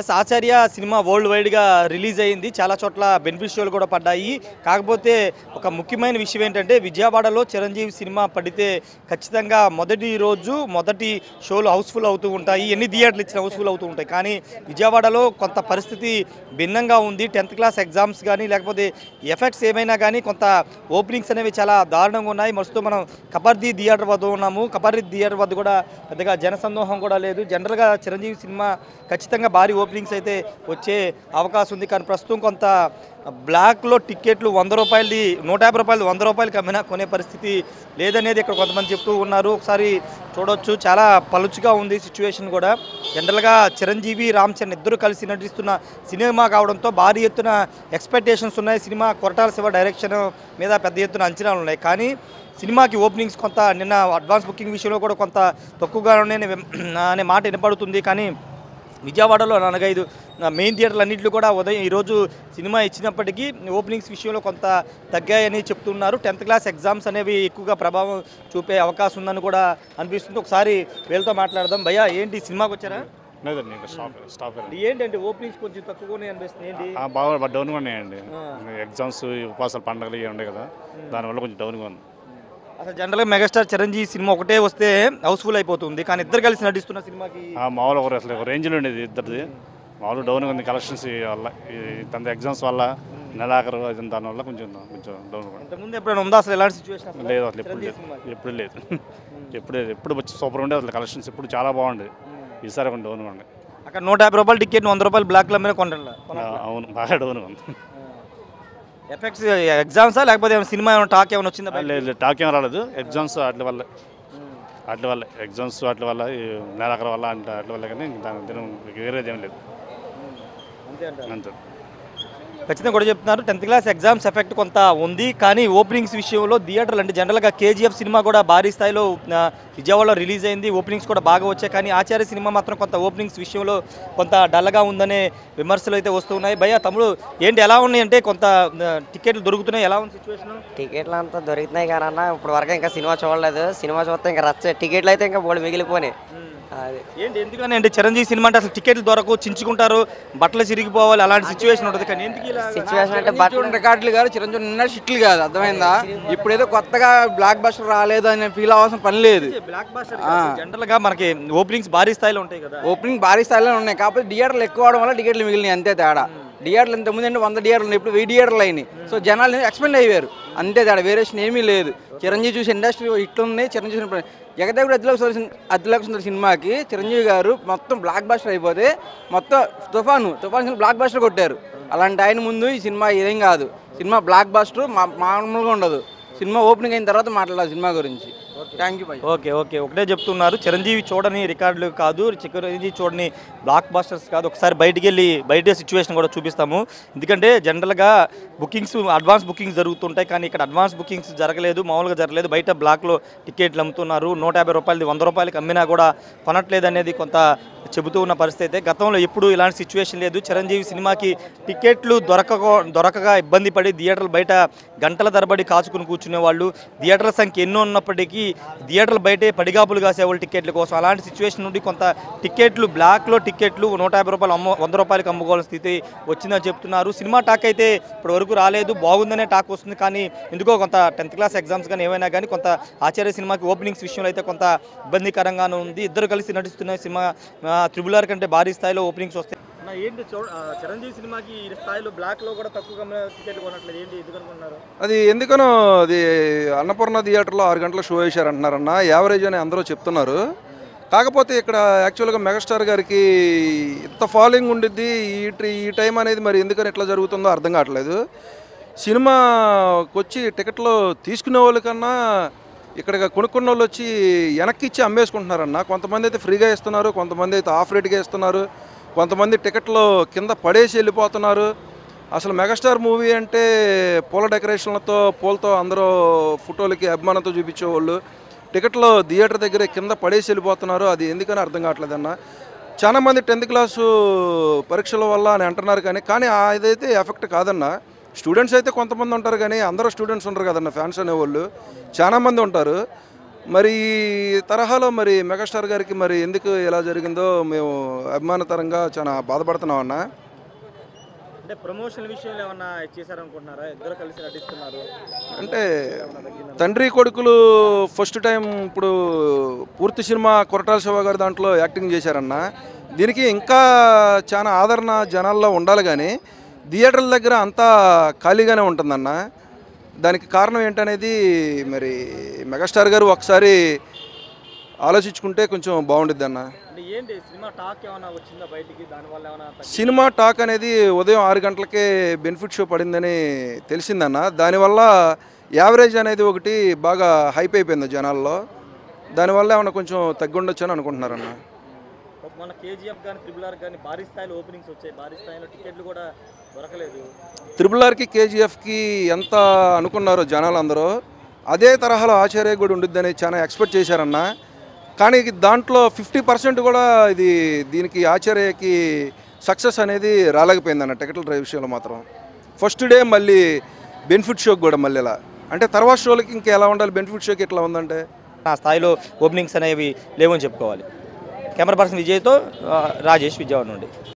yes Acharya cinema world వైడ్గా release అయింది చాలా చోట్ల బెనిఫిషియల్ కూడా పడ్డాయి కాకపోతే ఒక ముఖ్యమైన విషయం ఏంటంటే విజయవాడలో చిరంజీవి సినిమా పడితే ఖచ్చితంగా మొదటి రోజు మొదటి షోలు హౌస్ఫుల్ అవుతూ ఉంటాయి ఎన్ని థియేటర్లు ఇచ్చిన హౌస్ఫుల్ అవుతూ ఉంటాయి కానీ విజయవాడలో కొంత పరిస్థితి భిన్నంగా ఉంది టెన్త్ క్లాస్ ఎగ్జామ్స్ కానీ లేకపోతే ఎఫెక్ట్స్ ఏమైనా కానీ కొంత ఓపెనింగ్స్ అనేవి చాలా దారుణంగా ఉన్నాయి మస్తు మనం కబర్దీ థియేటర్ వద్ద ఉన్నాము కబర్దీ థియేటర్ వద్ద కూడా పెద్దగా జనసందోహం కూడా లేదు జనరల్గా చిరంజీవి సినిమా ఖచ్చితంగా భారీ ఓపెనింగ్స్ అయితే వచ్చే అవకాశం ఉంది కానీ ప్రస్తుతం కొంత బ్లాక్లో టికెట్లు వంద రూపాయలది నూట యాభై రూపాయలు వంద రూపాయలకి అమ్మినా కొనే పరిస్థితి లేదనేది ఇక్కడ కొంతమంది చెప్తూ ఉన్నారు ఒకసారి చూడొచ్చు చాలా పలుచుగా ఉంది సిచ్యువేషన్ కూడా జనరల్గా చిరంజీవి రామ్ చరణ్ ఇద్దరు కలిసి నటిస్తున్న సినిమా కావడంతో భారీ ఎత్తున ఎక్స్పెక్టేషన్స్ ఉన్నాయి సినిమా కొరటాల శివ డైరెక్షన్ మీద పెద్ద ఎత్తున అంచనాలు ఉన్నాయి కానీ సినిమాకి ఓపెనింగ్స్ కొంత నిన్న అడ్వాన్స్ బుకింగ్ విషయంలో కూడా కొంత తక్కువగా ఉన్నాయని విమ్- అనే మాట వినపడుతుంది కానీ విజయవాడలో నాలుగైదు మెయిన్ థియేటర్లు అన్నింటిలో కూడా ఉదయం ఈరోజు సినిమా ఇచ్చినప్పటికీ ఓపెనింగ్స్ విషయంలో కొంత తగ్గాయని చెప్తున్నారు టెన్త్ క్లాస్ ఎగ్జామ్స్ అనేవి ఎక్కువగా ప్రభావం చూపే అవకాశం ఉందని కూడా అనిపిస్తుంది ఒకసారి వీళ్ళతో మాట్లాడదాం భయ్యా ఏంటి సినిమాకి వచ్చారా లేదండి ఇంకా స్టాఫ్ స్టాఫ్ ఏంటంటే ఓపెనింగ్స్ కొంచెం తక్కువనే అనిపిస్తుంది ఏంటి ఆ, బాగా డౌన్గా ఉన్నాయండి ఎగ్జామ్స్ ఉపవాసాలు పండగలు ఇవి ఉన్నాయి కదా దానివల్ల కొంచెం డౌన్గా ఉంది అసలు జనరల్గా మెగాస్టార్ చిరంజీవి సినిమా ఒకటే వస్తే హౌస్ఫుల్ అయిపోతుంది కానీ ఇద్దరు కలిసి నటిస్తున్న సినిమాకి ఆ, మామూలు ఒకరు అసలు ఒక రేంజ్లో ఉండేది ఇద్దరిది మామూలు డౌన్గా ఉంది కలెక్షన్స్ వల్ల ఈ తన ఎగ్జామ్స్ వల్ల నెలాఖరు అది దానివల్ల కొంచెం కొంచెం డౌన్గా ఉంది ఇంతకుముందు ఎప్పుడైనా ఉందా అసలు ఎలాంటి సిచ్యువేషన్ లేదు అసలు ఎప్పుడు లేదు ఎప్పుడు లేదు ఎప్పుడు లేదు ఎప్పుడు వచ్చి సూపర్ ఉండేది అసలు కలెక్షన్స్ ఇప్పుడు చాలా బాగుండేది ఈసారి కొంచెం డౌన్గా ఉంది అక్కడ నూట యాభై రూపాయల టికెట్ వంద రూపాయలు బ్లాక్ల మీద కొనాలి ఆ, అవును బాగా డౌన్గా ఉంది ఎఫెక్ట్స్ ఎగ్జామ్సా లేకపోతే ఏమైనా సినిమా ఏమైనా టాక్ ఏమైనా వచ్చిందా ఆ, లేదు లేదు టాక్ ఏం రాలేదు ఎగ్జామ్స్ వాటి వల్ల వాటి వల్ల ఎగ్జామ్స్ వాటి వల్ల ఈ నెలాఖరు వల్ల అంటే వాటి వల్ల కానీ దాని దినం వేరేది ఏం లేదు అంతే అంటారు అంతే ఖచ్చితంగా కూడా చెప్తున్నారు టెన్త్ క్లాస్ ఎగ్జామ్స్ ఎఫెక్ట్ కొంత ఉంది కానీ ఓపెనింగ్స్ విషయంలో థియేటర్లు అంటే జనరల్గా కేజీఎఫ్ సినిమా కూడా భారీ స్థాయిలో ఆ, విజయవాడలో రిలీజ్ అయింది ఓపెనింగ్స్ కూడా బాగా వచ్చాయి కానీ ఆచార్య సినిమా మాత్రం కొంత ఓపెనింగ్స్ విషయంలో కొంత డల్గా ఉందనే విమర్శలు అయితే వస్తున్నాయి భయ్య తమ్ముడు ఏంటి ఎలా ఉన్నాయి అంటే కొంత ఆ, టికెట్లు దొరుకుతున్నాయి ఎలా ఉంది సిచ్యువేషన్ టికెట్లు అంతా దొరుకుతున్నాయి కానీ అన్న ఇప్పుడు వరకు ఇంకా సినిమా చూడలేదు సినిమా చూస్తే ఇంకా రచ్చ టికెట్లు అయితే ఇంకా బోడి మిగిలిపోయినాయి అది ఏంటి ఎందుకని అంటే చిరంజీవి సినిమా అంటే అసలు టికెట్లు దొరకవు చించుకుంటారు బట్టలు చిరిగిపోవాలి అలాంటి సిచ్యువేషన్ ఉంటుంది కానీ ఎందుకు ఇలా సిచ్యువేషన్ అంటే బట్ చూడండి రికార్డులు కాదు చిరంజీవి నిన్న షిట్లు కాదు అర్థమైందా ఇప్పుడు ఏదో కొత్తగా బ్లాక్ బస్టర్ రాలేదు అని ఫీల్ అవ్వాల్సిన పని లేదు బ్లాక్ బాస్టర్ జనరల్ గా మనకి ఓపెనింగ్స్ భారీ స్థాయిలో ఉంటాయి కదా ఓపెనింగ్ భారీ స్థాయిలో ఉన్నాయి కాకపోతే థియేటర్లు ఎక్కువ అవడం వల్ల టికెట్లు మిగిలినాయి అంతే తేడా థియేటర్లు ఇంత ముందు అంటే వంద థియేటర్లు ఉన్నాయి ఇప్పుడు వెయ్యి థియేటర్లు అయినాయి సో జనాలు ఎక్స్పెండ్ అయ్యారు అంతే తేడా వేరియేషన్ ఏమీ లేదు చిరంజీవి చూసి ఇండస్ట్రీ ఇట్లుంది చిరంజీవి చూసిన జగదేవుడు అదిలోకి సుందర అదిలోకి సుందర సినిమాకి చిరంజీవి గారు మొత్తం బ్లాక్ బాస్టర్ అయిపోతే మొత్తం తుఫాను తుఫాను సినిమా బ్లాక్ బాస్టర్ కొట్టారు అలాంటి ఆయన ముందు ఈ సినిమా ఏం కాదు సినిమా బ్లాక్ బాస్టర్ మామూలుగా ఉండదు సినిమా ఓపెనింగ్ అయిన తర్వాత మాట్లాడాలి సినిమా గురించి thank you bye okay okay ఒకటే చెప్తున్నారు చిరంజీవి చూడని రికార్డులు కాదు చిరంజీవి చూడని బ్లాక్ బాస్టర్స్ కాదు ఒకసారి బయటికి వెళ్ళి బయట సిచ్యువేషన్ కూడా చూపిస్తాము ఎందుకంటే జనరల్గా బుకింగ్స్ అడ్వాన్స్ బుకింగ్స్ జరుగుతుంటాయి కానీ ఇక్కడ అడ్వాన్స్ బుకింగ్స్ జరగలేదు మామూలుగా జరగలేదు బయట బ్లాక్లో టికెట్లు అమ్ముతున్నారు నూట యాభై రూపాయలది వంద రూపాయలకి అమ్మినా కూడా కొనట్లేదు అనేది కొంత చెబుతూ ఉన్న పరిస్థితి అయితే గతంలో ఎప్పుడు ఇలాంటి సిచ్యువేషన్ లేదు చిరంజీవి సినిమాకి టికెట్లు దొరకకో దొరకగా ఇబ్బంది పడి థియేటర్లు బయట గంటల తరబడి కాచుకుని కూర్చునే వాళ్ళు థియేటర్ల సంఖ్య ఎన్నో ఉన్నప్పటికీ థియేటర్లు బయటే పడిగాపులు కాసేవాళ్ళు టికెట్ల కోసం అలాంటి సిచ్యువేషన్ నుండి కొంత టికెట్లు బ్లాక్లో టికెట్లు నూట యాభై రూపాయలు అమ్మ వంద రూపాయలకి అమ్ముకోవాల్సిన స్థితి వచ్చిందని చెప్తున్నారు సినిమా టాక్ అయితే ఇప్పటి వరకు రాలేదు బాగుందనే టాక్ వస్తుంది కానీ ఎందుకో కొంత టెన్త్ క్లాస్ ఎగ్జామ్స్ కానీ ఏమైనా కానీ కొంత ఆచార్య సినిమాకి ఓపెనింగ్స్ విషయంలో అయితే కొంత ఇబ్బందికరంగానే ఉంది ఇద్దరు కలిసి నటిస్తున్న సినిమా త్రిబుల్ ఆర్ కంటే భారీ స్థాయిలో ఓపెనింగ్స్ వస్తాయి ఏంటి చిరంజీవి సినిమాకి ఈ స్థాయిలో బ్లాక్లో కూడా తక్కువ టికెట్లు కొనట్లేదు ఏంటి ఎందుకు అనుకున్నారు అది ఎందుకనో అది అన్నపూర్ణ థియేటర్లో ఆరు గంటల షో వేశారంటున్నారన్న యావరేజ్ అని అందరూ చెప్తున్నారు కాకపోతే ఇక్కడ యాక్చువల్గా మెగాస్టార్ గారికి ఇంత ఫాలోయింగ్ ఉండిద్ది ఈ ట- ఈ టైం అనేది మరి ఎందుకని ఎట్లా జరుగుతుందో అర్థం కావట్లేదు సినిమాకి వచ్చి టికెట్లు తీసుకునే వాళ్ళకన్నా ఇక్కడ కొనుక్కున్న వాళ్ళు వచ్చి వెనక్కి ఇచ్చి అమ్మేసుకుంటున్నారన్న కొంతమంది అయితే ఫ్రీగా ఇస్తున్నారు కొంతమంది అయితే ఆఫ్ రేట్గా ఇస్తున్నారు కొంతమంది టికెట్లు కింద పడేసి వెళ్ళిపోతున్నారు అసలు మెగాస్టార్ మూవీ అంటే పూల డెకరేషన్లతో పూలతో అందరూ ఫోటోలకి అభిమానంతో చూపించేవాళ్ళు టికెట్లు థియేటర్ దగ్గర కింద పడేసి వెళ్ళిపోతున్నారు అది ఎందుకని అర్థం కావట్లేదు అన్న చాలా మంది టెన్త్ క్లాసు పరీక్షల వల్ల అని అంటున్నారు కానీ కానీ ఆ ఇదైతే ఎఫెక్ట్ కాదన్న స్టూడెంట్స్ అయితే కొంతమంది ఉంటారు కానీ అందరూ స్టూడెంట్స్ ఉంటారు కదన్న ఫ్యాన్స్ అనేవాళ్ళు చాలా మంది ఉంటారు మరి ఈ తరహాలో మరి మెగాస్టార్ గారికి మరి ఎందుకు ఇలా జరిగిందో మేము అభిమానతరంగా చాలా బాధపడుతున్నాం అన్న అంటే ప్రమోషన్ విషయంలో ఏమన్నా చేశారనుకుంటున్నారా ఇద్దరు కలిసి నటిస్తున్నారు అంటే తండ్రి కొడుకులు ఫస్ట్ టైం ఇప్పుడు పూర్తి సినిమా కొరటాల శివ గారు దాంట్లో యాక్టింగ్ చేశారన్న దీనికి ఇంకా చాలా ఆదరణ జనాల్లో ఉండాలి కానీ థియేటర్ల దగ్గర అంతా ఖాళీగానే ఉంటుందన్న దానికి కారణం ఏంటనేది మరి మెగాస్టార్ గారు ఒకసారి ఆలోచించుకుంటే కొంచెం బాగుండిద్ది అన్న అంటే ఏంటి సినిమా టాక్ ఏమైనా వచ్చిందా బయటికి దానివల్ల ఏమైనా తగ్గి- సినిమా టాక్ అనేది ఉదయం ఆరు గంటలకే బెనిఫిట్ షో పడిందని తెలిసిందన్న దానివల్ల యావరేజ్ అనేది ఒకటి బాగా హైప్ అయిపోయింది జనాల్లో దానివల్ల ఏమైనా కొంచెం తగ్గి ఉండొచ్చు అని అనుకుంటున్నారన్న మన కేజీఎఫ్ కానీ ట్రిపుల్ ఆర్ కానీ భారీ స్థాయిలో ఓపెనింగ్స్ వచ్చాయి భారీ స్థాయిలో టికెట్లు కూడా దొరకలేదు త్రిబుల్ ఆర్కి కేజీఎఫ్కి ఎంత అనుకున్నారో జనాలు అందరూ అదే తరహాలో ఆచార్య కూడా ఉండిద్దని చాలా ఎక్స్పెక్ట్ చేశారన్న కానీ దాంట్లో ఫిఫ్టీ పర్సెంట్ కూడా ఇది దీనికి ఆచార్యకి సక్సెస్ అనేది రాలేకపోయిందన్న టికెట్ల డ్రైవ్ విషయంలో మాత్రం ఫస్ట్ డే మళ్ళీ బెనిఫిట్ షోకి కూడా మళ్ళీ ఇలా అంటే తర్వాత షోలకి ఇంకా ఎలా ఉండాలి బెనిఫిట్ షోకి ఎట్లా ఉందంటే ఆ స్థాయిలో ఓపెనింగ్స్ అనేవి లేవని చెప్పుకోవాలి కెమెరా పర్సన్ విజయ్తో ఆ, రాజేష్ విజయవాడ నుండి